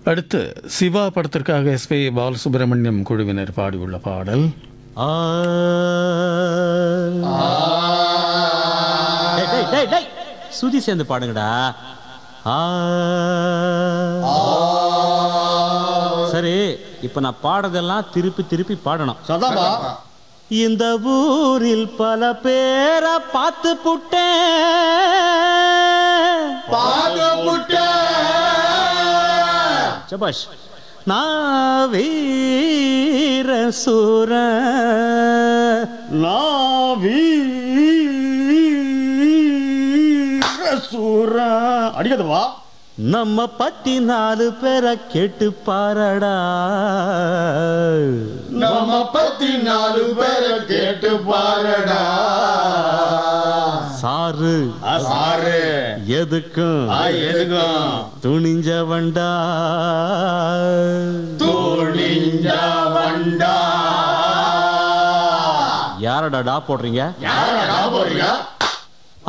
அடுத்து சிவா படத்திற்காக எஸ்பி பாலசுப்ரமணியம் குழுவினர் பாடியுள்ள பாடல் ஆ. டேய், டேய், டேய், டேய். சுதி சேர்ந்து பாடுங்கடா ஆ. சரி இப்ப நான் பாடுறதெல்லாம் திருப்பி திருப்பி பாடணும் சதாபா இந்த ஊரில் பல பேரை பார்த்து புட்டேன் சபாஷ் நான் வீர சூர சூர அடிக்கதவா நம்ம பத்தி நாலு பேரை கேட்டு பாரடா நம்ம பத்தி நாலு பேரை கேட்டு பாருடா சாரு சாரு எதுக்கும் எதுக்கும் துணிஞ்சவன்டா துணிஞ்ச வண்டா யாரடா டா போடுறீங்க யாரடா போறீங்க